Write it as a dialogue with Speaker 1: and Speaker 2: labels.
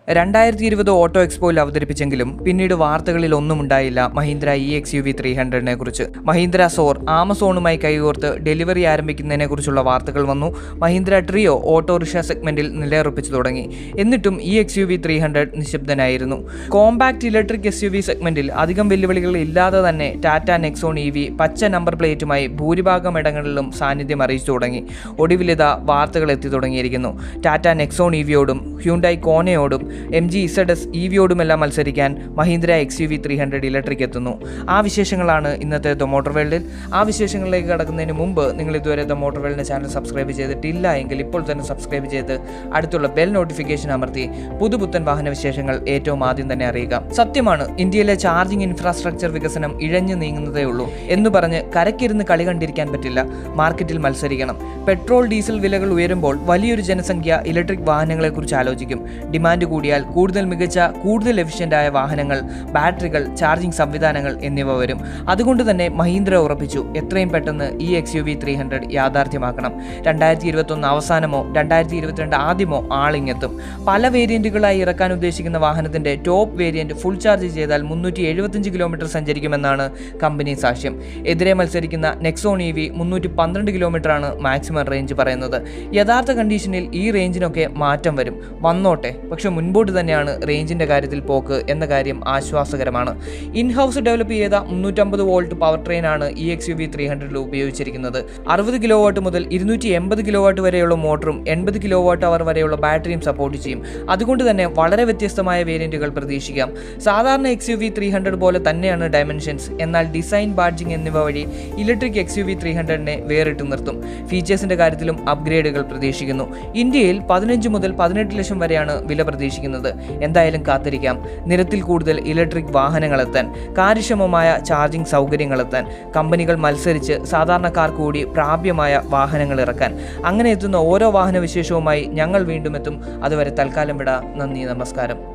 Speaker 1: രണ്ടായിരത്തി ഇരുപത് ഓട്ടോ എക്സ്പോയിൽ അവതരിപ്പിച്ചെങ്കിലും പിന്നീട് വാർത്തകളിൽ ഒന്നും ഉണ്ടായില്ല Mahindra E X U V three ഹൺഡ്രഡിനെ കുറിച്ച് മഹീന്ദ്ര സോർ ആമസോണുമായി കൈകോർത്ത് ഡെലിവറി ആരംഭിക്കുന്നതിനെ കുറിച്ചുള്ള വാർത്തകൾ വന്നു മഹീന്ദ്ര ട്രിയോ ഓട്ടോറിക്ഷ സെഗ്മെന്റിൽ നിലയുറപ്പിച്ചു തുടങ്ങി എന്നിട്ടും E X U V three hundred നിശബ്ദനായിരുന്നു compact electric S U V സെഗ്മെന്റിൽ അധികം വെല്ലുവിളികൾ ഇല്ലാതെ തന്നെ ടാറ്റ നെക്സോൺ ഇ വി പച്ച നമ്പർ പ്ലേറ്റുമായി ഭൂരിഭാഗം ഇടങ്ങളിലും സാന്നിധ്യം അറിയിച്ചു തുടങ്ങി ഒടുവിലിത വാർത്തകൾ എത്തി തുടങ്ങിയിരിക്കുന്നു ടാറ്റ നെക്സോൺ ഇ വിയോടും ഹ്യൂണ്ടായി കോനയോടും M G Z S E വിയോടുമെല്ലാം മത്സരിക്കാൻ Mahindra X U V three hundred electric എത്തുന്നു ആ വിശേഷങ്ങളാണ് ഇന്നത്തെ ദ മോട്ടോർ വേൾഡിൽ ആ വിശേഷങ്ങളിലേക്ക് കടക്കുന്നതിന് മുമ്പ് നിങ്ങൾ ഇതുവരെ ദ മോട്ടോർ വേൾഡിൻ്റെ ചാനൽ സബ്സ്ക്രൈബ് ചെയ്തിട്ടില്ല എങ്കിൽ ഇപ്പോൾ തന്നെ സബ്സ്ക്രൈബ് ചെയ്ത് അടുത്തുള്ള ബെൽ നോട്ടിഫിക്കേഷൻ അമർത്തി പുതുപുത്തൻ വാഹന വിശേഷങ്ങൾ ഏറ്റവും ആദ്യം തന്നെ അറിയുക സത്യമാണ് ഇന്ത്യയിലെ ചാർജിംഗ് ഇൻഫ്രാസ്ട്രക്ചർ വികസനം ഇഴഞ്ഞു നീങ്ങുന്നതേ ഉള്ളൂ എന്ന് പറഞ്ഞ് കരക്കിരുന്ന് കളി കണ്ടിരിക്കാൻ പറ്റില്ല മാർക്കറ്റിൽ മത്സരിക്കണം പെട്രോൾ ഡീസൽ വിലകൾ ഉയരുമ്പോൾ വലിയൊരു ജനസംഖ്യ ഇലക്ട്രിക് വാഹനങ്ങളെക്കുറിച്ച് ആലോചിക്കും ഡിമാൻഡ് കൂടിയാൽ കൂടുതൽ മികച്ച കൂടുതൽ എഫിഷ്യൻ്റായ വാഹനങ്ങൾ ബാറ്ററികൾ ചാർജിംഗ് സംവിധാനങ്ങൾ എന്നിവ വരും അതുകൊണ്ട് തന്നെ മഹീന്ദ്ര ഉറപ്പിച്ചു എത്രയും പെട്ടെന്ന് ഈ X U V three hundred യാഥാർത്ഥ്യമാക്കണം രണ്ടായിരത്തി ഇരുപത്തൊന്ന് അവസാനമോ രണ്ടായിരത്തി ഇരുപത്തിരണ്ട് ആദ്യമോ ആളിങ്ങെത്തും പല വേരിയന്റുകളായി ഇറക്കാൻ ഉദ്ദേശിക്കുന്ന വാഹനത്തിന്റെ ടോപ്പ് വേരിയന്റ് ഫുൾ ചാർജ് ചെയ്താൽ മുന്നൂറ്റി എഴുപത്തഞ്ച് കിലോമീറ്റർ സഞ്ചരിക്കുമെന്നാണ് കമ്പനി സാക്ഷ്യം എതിരെ മത്സരിക്കുന്ന നെക്സോൺ ഇ വി മുന്നൂറ്റി പന്ത്രണ്ട് കിലോമീറ്ററാണ് മാക്സിമം റേഞ്ച് പറയുന്നത് യഥാർത്ഥ കണ്ടീഷനിൽ ഈ റേഞ്ചിനൊക്കെ മാറ്റം വരും വന്നോട്ടെ പക്ഷെ മുൻപോട്ട് തന്നെയാണ് റേഞ്ചിന്റെ കാര്യത്തിൽ പോക്ക് എന്ന കാര്യം ആശ്വാസകരമാണ് ഇൻ ഹൗസ് ഡെവലപ്പ് ചെയ്ത മുന്നൂറ്റമ്പത് വോൾട്ട് പവർ ട്രെയിനാണ് E X U V three ഹൺഡ്രഡിൽ ഉപയോഗിച്ചിരിക്കുന്നത് അറുപത് കിലോ വാട്ട് മുതൽ ഇരുന്നൂറ്റി എൺപത് കിലോ വാട്ട് വരെയുള്ള മോട്ടറും എൺപത് കിലോ വാട്ട് അവർ വരെയുള്ള ബാറ്ററിയും സപ്പോർട്ട് ചെയ്യും അതുകൊണ്ട് തന്നെ വളരെ വ്യത്യസ്തമായ വേരിയന്റുകൾ പ്രതീക്ഷിക്കാം സാധാരണ X U V three hundred പോലെ തന്നെയാണ് ഡയമെൻഷൻസ് എന്നാൽ ഡിസൈൻ ബാഡ്ജിംഗ് എന്നിവ വഴി electric X U V three ഹൺഡ്രഡിനെ വേറിട്ട് നിർത്തും ഫീച്ചേഴ്സിന്റെ കാര്യത്തിലും അപ്ഗ്രേഡുകൾ പ്രതീക്ഷിക്കുന്നു ഇന്ത്യയിൽ പതിനഞ്ച് മുതൽ പതിനെട്ട് ലക്ഷം വരെയാണ് വില പ്രതീക്ഷിക്കുന്നത് എന്തായാലും കാത്തിരിക്കാം നിരത്തിൽ കൂടുതൽ ഇലക്ട്രിക് വാഹനങ്ങളെത്താൻ കാര്യക്ഷമമായ ചാർജിംഗ് സൗകര്യങ്ങളെത്താൻ കമ്പനികൾ മത്സരിച്ച് സാധാരണക്കാർ കൂടി പ്രാപ്യമായ വാഹനങ്ങൾ ഇറക്കാൻ അങ്ങനെ എത്തുന്ന ഓരോ വാഹന വിശേഷവുമായി ഞങ്ങൾ വീണ്ടും എത്തും അതുവരെ തൽക്കാലം വിട നന്ദി നമസ്കാരം